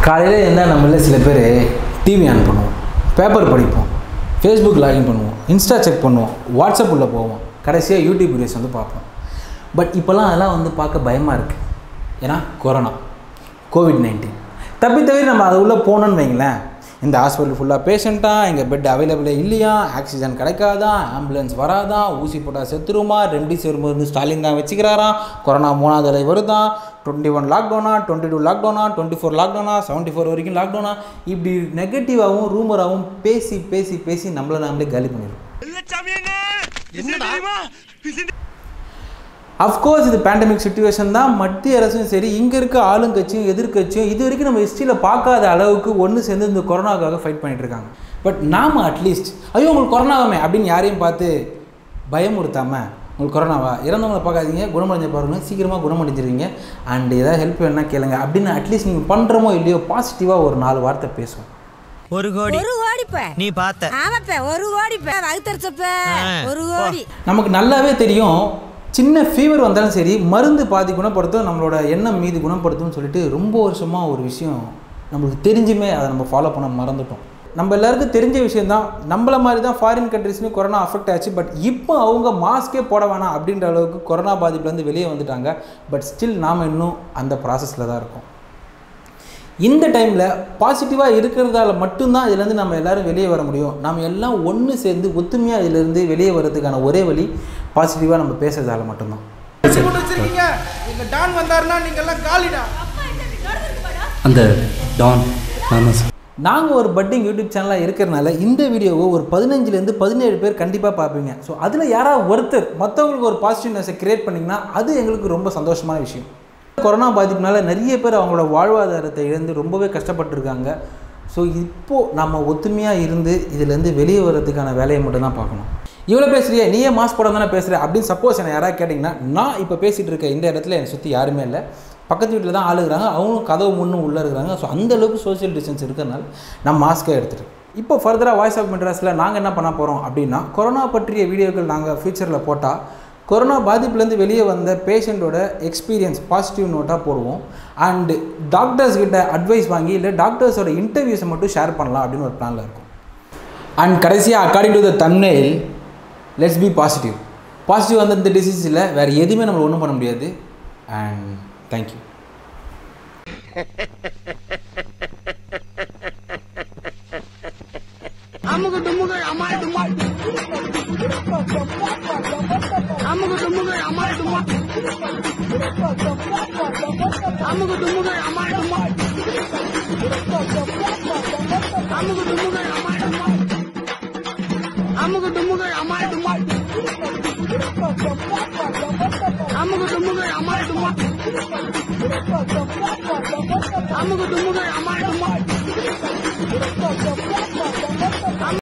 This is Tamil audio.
காலையில் இருந்தால் நம்மள சில பேர் டிவி ஆன் பண்ணுவோம் பேப்பர் படிப்போம் ஃபேஸ்புக் லாகின் பண்ணுவோம் இன்ஸ்டா செக் பண்ணுவோம் வாட்ஸ்அப் உள்ள போவோம் கடைசியாக யூடியூப் வீடியோஸ் வந்து பார்ப்போம் பட் இப்போல்லாம் அதெல்லாம் வந்து பார்க்க பயமாக இருக்குது ஏன்னா கொரோனா கோவிட் நைன்டீன் தப்பி தவிர நம்ம அது உள்ளே போனோன்னு வைங்களேன் இந்த ஹாஸ்பிட்டல் ஃபுல்லாக பேஷண்ட்டாக எங்கள் பெட் அவைலபிளே இல்லையா ஆக்சிஜன் கிடைக்காதா ஆம்புலன்ஸ் வராதா ஊசி போட்டால் செத்துருமா ரெம்டிசிவிர் மருந்து ஸ்டாலின் தான் வச்சுக்கிறாராம் கொரோனா மூணாவது அலை வருதான் டுவெண்ட்டி ஒன் லாக்டவுனா டுவெண்ட்டி டூ லாக்டவுனா டுவெண்ட்டி ஃபோர் லாக்டவுனா செவன்ட்டி ஃபோர் வரைக்கும் லாக்டவுனா இப்படி நெகட்டிவாகவும் ரூமராகவும் பேசி பேசி பேசி நம்மளை நாமளே காலி பண்ணிடுறோம் அஃப்கோர்ஸ் இது பேண்டமிக் சுச்சுவேஷன் தான் மத்திய அரசும் சரி இங்கே இருக்க ஆளுங்கட்சியும் எதிர்க்கட்சியும் இது வரைக்கும் நம்ம ஹிஸ்ட்ரியில் பார்க்காத அளவுக்கு ஒன்று சேர்ந்து இந்த கொரோனாக்காக ஃபைட் பண்ணிட்டு இருக்காங்க பட் நாம் அட்லீஸ்ட் ஐயோ உங்களுக்கு கொரோனாவாமே அப்படின்னு யாரையும் பார்த்து பயமுறுத்தாமல் உங்களுக்கு கொரோனாவா இறந்தவங்களை பார்க்காதீங்க குணமடைஞ்ச பாருங்க சீக்கிரமாக குணமடைஞ்சிருவீங்க அண்ட் ஏதாவது ஹெல்ப் வேணால் கேளுங்க அப்படின்னு அட்லீஸ்ட் நீங்கள் பண்ணுறமோ இல்லையோ பாசிட்டிவாக ஒரு நாலு வார்த்தை பேசுவோம் ஒரு கோடி ஒரு கோடிப்ப நீ பார்த்த ஆமாப்ப ஒரு கோடிப்ப வகுத்தரிச்சப்ப ஒரு கோடி நமக்கு நல்லாவே தெரியும் சின்ன ஃபீவர் வந்தாலும் சரி மருந்து பாதி குணப்படுத்தும் நம்மளோட எண்ணம் மீது குணப்படுத்தும்னு சொல்லிட்டு ரொம்ப வருஷமாக ஒரு விஷயம் நம்மளுக்கு தெரிஞ்சுமே அதை நம்ம ஃபாலோ பண்ண மறந்துட்டோம் நம்ம எல்லாருக்கும் தெரிஞ்ச விஷயம் தான் நம்மள மாதிரி தான் ஃபாரின் கண்ட்ரிஸ்லையும் கொரோனா அஃபெக்ட் ஆச்சு பட் இப்போ அவங்க மாஸ்க்கே போட வேணாம் அப்படின்ற அளவுக்கு கொரோனா பாதிப்புலேருந்து வெளியே வந்துட்டாங்க பட் ஸ்டில் நாம் இன்னும் அந்த ப்ராசஸில் தான் இருக்கோம் இந்த டைமில் பாசிட்டிவாக இருக்கிறதால மட்டும்தான் இதுலேருந்து நம்ம எல்லாரும் வெளியே வர முடியும் நம்ம எல்லாம் ஒன்று சேர்ந்து ஒத்துமையாக இதிலேருந்து வெளியே வர்றதுக்கான ஒரே வழி பாசிட்டிவாக நம்ம பேசுறதால மட்டும்தான் போட்டு வச்சிருக்கீங்க எங்க டான் வந்தாருன்னா நீங்க எல்லாம் காலிடா அந்த டான் நான் தான் சார் நாங்கள் ஒரு பட்டிங் யூடியூப் சேனலாக இருக்கிறனால இந்த வீடியோவை ஒரு பதினஞ்சுலேருந்து பதினேழு பேர் கண்டிப்பாக பார்ப்பீங்க ஸோ அதில் யாராவது ஒருத்தர் மற்றவங்களுக்கு ஒரு பாசிட்டிவ்னஸை கிரியேட் பண்ணிங்கன்னா அது எங்களுக்கு ரொம்ப சந்தோஷமான விஷயம் கொரோனா பாதிப்புனால நிறைய பேர் அவங்களோட வாழ்வாதாரத்தை இழந்து ரொம்பவே கஷ்டப்பட்டுருக்காங்க ஸோ இப்போது நம்ம ஒத்துமையாக இருந்து இதுலேருந்து வெளியே வர்றதுக்கான வேலையை மட்டும் தான் பார்க்கணும் இவ்வளோ பேசுறியே நீயே மாஸ்க் போட தானே பேசுகிற அப்படின்னு சப்போஸ் என்னை யாராவது கேட்டிங்கன்னா நான் இப்போ பேசிகிட்டு இருக்க இந்த இடத்துல என்னை சுற்றி யாருமே இல்லை பக்கத்து வீட்டில் தான் ஆளுகிறாங்க அவங்களும் கதவு முன்னும் உள்ளே இருக்கிறாங்க ஸோ அந்த அளவுக்கு சோஷியல் டிஸ்டன்ஸ் இருக்கிறதுனால நான் மாஸ்க்கே எடுத்துகிட்டு இப்போ ஃபர்தராக வாய்ஸ் ஆஃப் மெட்ராஸில் நாங்கள் என்ன பண்ண போகிறோம் அப்படின்னா கொரோனா பற்றிய வீடியோக்கள் நாங்கள் ஃபியூச்சரில் போட்டால் கொரோனா பாதிப்புலேருந்து வெளியே வந்த பேஷண்ட்டோட எக்ஸ்பீரியன்ஸ் பாசிட்டிவ் நோட்டாக போடுவோம் அண்டு டாக்டர்ஸ் கிட்ட அட்வைஸ் வாங்கி இல்லை டாக்டர்ஸோட இன்டர்வியூஸை மட்டும் ஷேர் பண்ணலாம் அப்படின்னு ஒரு பிளானில் இருக்கும் அண்ட் கடைசியாக according to the thumbnail let's be positive positive வந்த இந்த டிசீஸில் வேறு எதுவுமே நம்மளை ஒன்றும் பண்ண முடியாது அண்ட் தேங்க்யூ அமுகு டுமுகு அமால் டுமால் அமுகு டுமுகு அமால் டுமால் அமுகு டுமுகு அமால் டுமால் அமுகு டுமுகு அமால் டுமால் அமுகு டுமுகு அமால் டுமால் அமுகு டுமுகு அமால் டுமால் அமுகு டுமுகு அமால் டுமால்